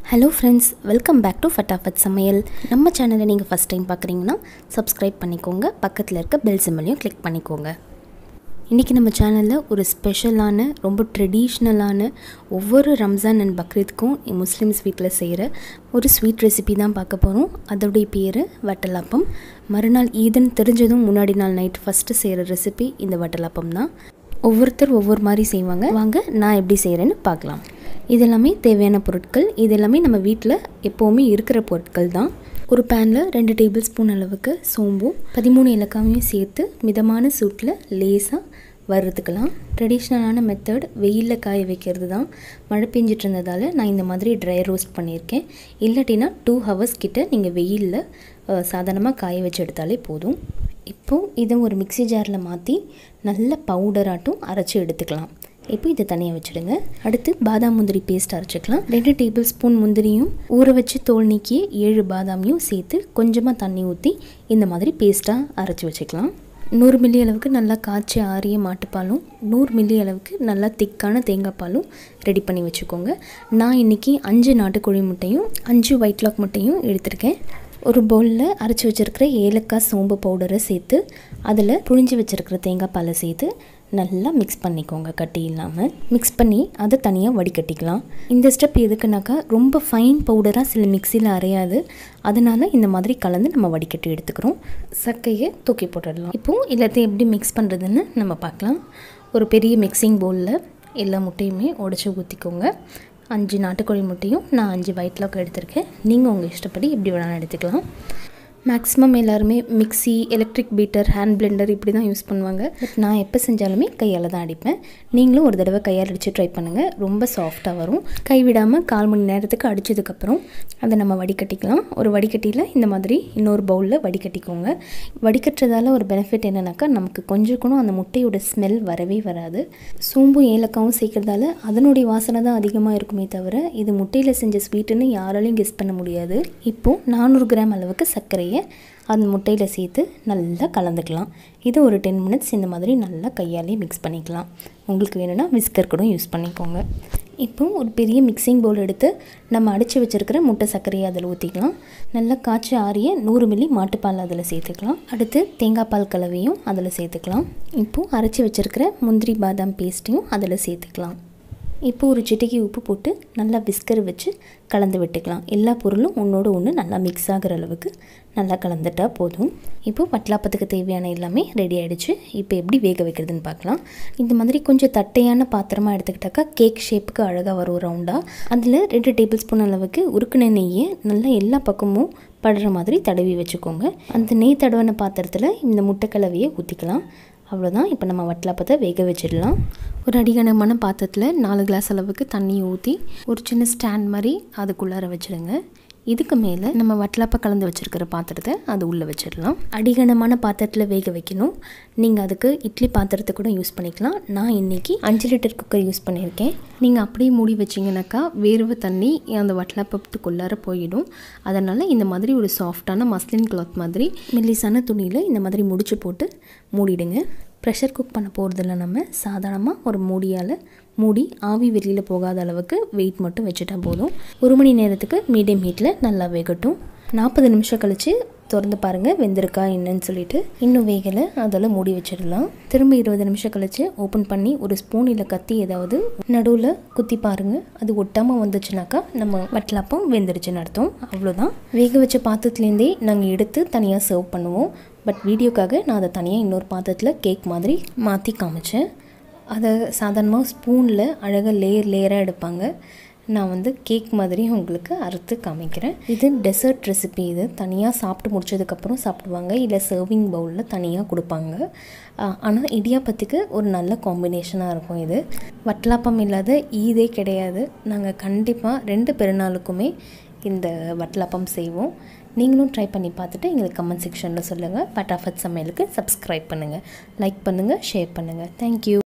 hello friends welcome back to Fatafat சமையல் நம்ம சேனலை நீங்கள் ஃபஸ்ட் டைம் பார்க்குறீங்கன்னா சப்ஸ்கிரைப் பண்ணிக்கோங்க பக்கத்தில் இருக்க பெல் சிம்மலையும் கிளிக் பண்ணிக்கோங்க இன்றைக்கி நம்ம சேனலில் ஒரு ஸ்பெஷலான ரொம்ப ட்ரெடிஷ்னலான ஒவ்வொரு ரம்ஜான் அண்ட் பக்ரீத்துக்கும் முஸ்லீம்ஸ் வீட்டில் செய்கிற ஒரு ஸ்வீட் ரெசிபி தான் பார்க்க போகிறோம் அதோடைய பேர் வட்டலாப்பம் மறுநாள் ஈதுன்னு தெரிஞ்சதும் முன்னாடி நாள் நைட் ஃபஸ்ட்டு செய்கிற ரெசிபி இந்த வட்டலாப்பம் தான் ஒவ்வொருத்தர் ஒவ்வொரு மாதிரி செய்வாங்க வாங்க நான் எப்படி செய்கிறேன்னு பார்க்கலாம் இது எல்லாமே தேவையான பொருட்கள் இது எல்லாமே நம்ம வீட்டில் எப்போவுமே இருக்கிற பொருட்கள் தான் ஒரு பேனில் ரெண்டு டேபிள் ஸ்பூன் அளவுக்கு சோம்பும் பதிமூணு இலக்காவையும் சேர்த்து மிதமான சூட்டில் லேசாக வறுத்துக்கலாம் ட்ரெடிஷ்னலான மெத்தட் வெயிலில் காய வைக்கிறது தான் மழை பெஞ்சிட்டு இருந்ததால் நான் இந்த மாதிரி ட்ரை ரோஸ்ட் பண்ணியிருக்கேன் இல்லாட்டினா டூ ஹவர்ஸ் கிட்ட நீங்கள் வெயிலில் சாதாரணமாக காய வச்சு எடுத்தாலே போதும் இப்போது இதை ஒரு மிக்சி ஜாரில் மாற்றி நல்ல பவுடராட்டும் அரைச்சி எடுத்துக்கலாம் இப்போ இதை தனியாக வச்சுடுங்க அடுத்து பாதாம் முந்திரி பேஸ்ட் அரைச்சிக்கலாம் ரெண்டு டேபிள் ஸ்பூன் முந்திரியும் ஊற வச்சு தோல் நீக்கிய ஏழு பாதாமையும் சேர்த்து கொஞ்சமாக தண்ணி ஊற்றி இந்த மாதிரி பேஸ்ட்டாக அரைச்சி வச்சுக்கலாம் நூறு மில்லி அளவுக்கு நல்லா காய்ச்சி ஆறிய மாட்டுப்பாலும் நூறு மில்லி அளவுக்கு நல்லா திக்கான தேங்காய் பாலும் ரெடி பண்ணி வச்சுக்கோங்க நான் இன்றைக்கி அஞ்சு நாட்டுக்கோழி முட்டையும் அஞ்சு ஒயிட் லாக் முட்டையும் எடுத்திருக்கேன் ஒரு பவுலில் அரைச்சி வச்சுருக்கிற ஏலக்காய் சோம்பு பவுடரை சேர்த்து அதில் புழிஞ்சு வச்சுருக்கிற தேங்காய் பாலை சேர்த்து நல்லா மிக்ஸ் பண்ணிக்கோங்க கட்டி இல்லாமல் மிக்ஸ் பண்ணி அதை தனியாக வடிகட்டிக்கலாம் இந்த ஸ்டெப் எதுக்குனாக்கா ரொம்ப ஃபைன் பவுடராக சில மிக்சியில் அரையாது அதனால் இந்த மாதிரி கலந்து நம்ம வடிகட்டி எடுத்துக்கிறோம் சக்கையை தூக்கி போட்டுடலாம் இப்போது எல்லாத்தையும் எப்படி மிக்ஸ் பண்ணுறதுன்னு நம்ம பார்க்கலாம் ஒரு பெரிய மிக்சிங் பவுலில் எல்லா முட்டையுமே உடச்சி ஊற்றிக்கோங்க அஞ்சு நாட்டுக்கோழி முட்டையும் நான் அஞ்சு ஒயிட் லாக் எடுத்திருக்கேன் நீங்கள் உங்கள் இஷ்டப்படி எப்படி வேணாலும் எடுத்துக்கலாம் மேக்ஸிமம் எல்லாருமே mixie electric beater hand blender இப்படி தான் யூஸ் பண்ணுவாங்க பட் நான் எப்போ செஞ்சாலுமே கையால் தான் அடிப்பேன் நீங்களும் ஒரு தடவை கையால் அடித்து ட்ரை பண்ணுங்கள் ரொம்ப சாஃப்டாக வரும் கைவிடாமல் கால் மணி நேரத்துக்கு அடித்ததுக்கப்புறம் அதை நம்ம வடிகட்டிக்கலாம் ஒரு வடிகட்டியில் இந்த மாதிரி இன்னொரு பவுலில் வடிகட்டிக்கோங்க வடிகட்டுறதால ஒரு பெனிஃபிட் என்னென்னாக்கா நமக்கு கொஞ்சம் கூட அந்த முட்டையோட ஸ்மெல் வரவே வராது சோம்பும் ஏலக்காவும் சேர்க்கறதால அதனுடைய வாசனை தான் அதிகமாக இருக்குமே தவிர இது முட்டையில் செஞ்ச ஸ்வீட்டுன்னு யாராலையும் கெஸ் பண்ண முடியாது இப்போது நானூறு கிராம் அளவுக்கு சர்க்கரையை அந்த முட்டையில் சேர்த்து நல்லா கலந்துக்கலாம் இது ஒரு டென் மினிட்ஸ் இந்த மாதிரி நல்லா கையாலே மிக்ஸ் பண்ணிக்கலாம் உங்களுக்கு வேணும்னா விஸ்கர் கூட யூஸ் பண்ணிக்கோங்க இப்போ ஒரு பெரிய மிக்சிங் பவுல் எடுத்து நம்ம அடித்து வச்சுருக்கிற முட்டை சர்க்கரையை அதில் ஊற்றிக்கலாம் நல்லா காய்ச்சி ஆறிய நூறு மில்லி மாட்டுப்பால் அதில் சேர்த்துக்கலாம் அடுத்து தேங்காய் பால் கலவையும் அதில் சேர்த்துக்கலாம் இப்போது அரைச்சி வச்சுருக்கிற முந்திரி பாதாம் பேஸ்ட்டையும் அதில் சேர்த்துக்கலாம் இப்போ ஒரு சிட்டிக்கு உப்பு போட்டு நல்லா விஸ்கர் வச்சு கலந்து விட்டுக்கலாம் எல்லா பொருளும் ஒன்றோடு ஒன்று நல்லா மிக்ஸ் ஆகிற அளவுக்கு நல்லா கலந்துட்டா போதும் இப்போது வட்டலாப்பத்துக்கு தேவையான எல்லாமே ரெடி ஆகிடுச்சு இப்போ எப்படி வேக வைக்கிறதுன்னு பார்க்கலாம் இந்த மாதிரி கொஞ்சம் தட்டையான பாத்திரமாக எடுத்துக்கிட்டாக்கா கேக் ஷேப்புக்கு அழகாக வரும் ரவுண்டாக அதில் ரெண்டு டேபிள் ஸ்பூன் அளவுக்கு உருக்குன நெய்யை நல்லா எல்லா பக்கமும் படுற மாதிரி தடவி வச்சுக்கோங்க அந்த நெய் தடவின பாத்திரத்தில் இந்த முட்டை கலவையை ஊற்றிக்கலாம் அவ்வளோதான் இப்போ நம்ம வட்டலாப்பத்தை வேக வச்சிடலாம் ஒரு அடிகனமான பாத்திரத்தில் நாலு கிளாஸ் அளவுக்கு தண்ணி ஊற்றி ஒரு சின்ன ஸ்டாண்ட் மாதிரி அதுக்குள்ளார வச்சுடுங்க இதுக்கு மேலே நம்ம வட்டலாப்பை கலந்து வச்சுருக்கிற பாத்திரத்தை அது உள்ளே வச்சிடலாம் அடிகனமான பாத்திரத்தில் வேக வைக்கணும் நீங்கள் அதுக்கு இட்லி பாத்திரத்தை கூட யூஸ் பண்ணிக்கலாம் நான் இன்றைக்கி அஞ்சு லிட்டர் குக்கர் யூஸ் பண்ணியிருக்கேன் நீங்கள் அப்படியே மூடி வச்சிங்கனாக்கா வேர்வை தண்ணி அந்த வட்டலாப்பத்துக்குள்ளார போயிடும் அதனால் இந்த மாதிரி ஒரு சாஃப்டான மஸ்லின் கிளாத் மாதிரி மெல்லிசான துணியில் இந்த மாதிரி முடிச்சு போட்டு மூடிடுங்க ப்ரெஷர் குக் பண்ண போகிறதில்ல நம்ம சாதாரணமாக ஒரு மூடியால் மூடி ஆவி வெளியில் போகாத அளவுக்கு வெயிட் மட்டும் வச்சுட்டா போதும் ஒரு மணி நேரத்துக்கு மீடியம் ஹீட்டில் நல்லா வேகட்டும் நாற்பது நிமிஷம் கழித்து திறந்து பாருங்கள் வெந்திருக்கா என்னன்னு சொல்லிட்டு இன்னும் வேகலை அதில் மூடி வச்சிடலாம் திரும்ப இருபது நிமிஷம் கழித்து ஓப்பன் பண்ணி ஒரு ஸ்பூன் இல்லை கத்தி ஏதாவது நடுவில் குத்தி பாருங்கள் அது ஒட்டாமல் வந்துச்சுனாக்கா நம்ம வட்டலாப்பம் வெந்துருச்சுன்னு அர்த்தம் அவ்வளோதான் வேக வச்ச பாத்திரத்துலேருந்தே நாங்கள் எடுத்து தனியாக சர்வ் பண்ணுவோம் பட் வீடியோக்காக நான் அதை தனியாக இன்னொரு பாத்திரத்தில் கேக் மாதிரி மாற்றி காமிச்சேன் அதை சாதாரணமாக ஸ்பூனில் அழகாக லேயர் லேயராக எடுப்பாங்க நான் வந்து கேக் மாதிரி உங்களுக்கு அறுத்து காமிக்கிறேன் இது டெசர்ட் ரெசிபி இது தனியாக சாப்பிட்டு முடிச்சதுக்கப்புறம் சாப்பிடுவாங்க இல்லை சர்விங் பவுலில் தனியாக கொடுப்பாங்க ஆனால் இடியாப்பத்துக்கு ஒரு நல்ல காம்பினேஷனாக இருக்கும் இது வட்டலாப்பம் இல்லாத ஈதே கிடையாது நாங்கள் கண்டிப்பாக ரெண்டு பெருநாளுக்குமே இந்த வட்டலாப்பம் செய்வோம் நீங்களும் ட்ரை பண்ணி பார்த்துட்டு எங்களுக்கு கமெண்ட் செக்ஷனில் சொல்லுங்கள் பட்டாஃபட் சமையலுக்கு சப்ஸ்கிரைப் பண்ணுங்கள் லைக் பண்ணுங்கள் ஷேர் பண்ணுங்கள் தேங்க்யூ